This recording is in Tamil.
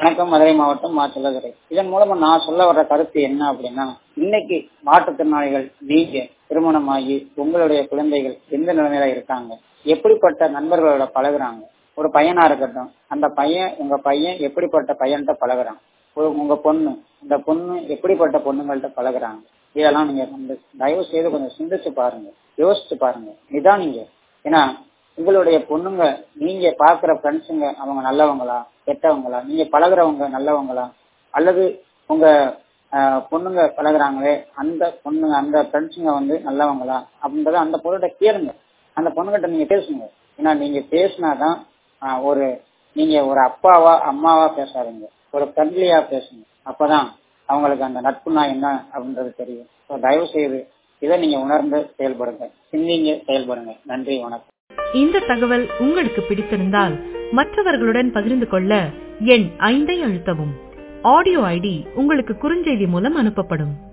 வணக்கம் மதுரை மாவட்டம் மா செல்லதுரை இதன் மூலமா நான் சொல்ல வர்ற கருத்து என்ன அப்படின்னா இன்னைக்கு மாற்றுத்திறனாளிகள் நீங்க திருமணமாகி உங்களுடைய குழந்தைகள் எந்த நிலைமையில இருக்காங்க எப்படிப்பட்ட நண்பர்களோட பழகுறாங்க ஒரு பையனா இருக்கட்டும் அந்த பையன் உங்க பையன் எப்படிப்பட்ட பையன்கிட்ட பழகுறான் ஒரு உங்க பொண்ணு இந்த பொண்ணு எப்படிப்பட்ட பொண்ணுங்கள்ட்ட பழகுறாங்க இதெல்லாம் நீங்க வந்து தயவு செய்து கொஞ்சம் சிந்திச்சு பாருங்க யோசிச்சு பாருங்க இதான் நீங்க ஏன்னா உங்களுடைய பொண்ணுங்க நீங்க பாக்குற ஃப்ரெண்ட்ஸுங்க அவங்க நல்லவங்களா கெட்டவங்களா நீங்க பழகுறவங்க நல்லவங்களா அல்லது உங்க ஆஹ், பொண்ணுங்க பழகுறாங்களே அந்த பொண்ணுங்க அந்த ஃப்ரெண்ட்ஸுங்க வந்து நல்லவங்களா அப்படின்றத அந்த பொருள்கிட்ட கேளுங்க அந்த பொண்ணுகிட்ட நீங்க பேசுங்க ஏன்னா நீங்க பேசினாதான் ஆஹ், ஒரு நீங்க ஒரு அப்பாவா அம்மாவா பேசாதீங்க ஒரு ஃப்ரெண்ட்லியா பேசுங்க அப்பதான் அவங்களுக்கு அந்த நட்புனா என்ன அப்படின்றது தெரியும் So, தயவு செய்து இதை நீங்க உணர்ந்து செயல்படுங்க சிந்திங்க செயல்படுங்க நன்றி வணக்கம் இந்த தகவல் உங்களுக்கு பிடித்திருந்தால் மற்றவர்களுடன் பகிர்ந்து கொள்ள எண் ஐந்தை அழுத்தவும் ஆடியோ ஐடி உங்களுக்கு குறுஞ்செய்தி மூலம் அனுப்பப்படும்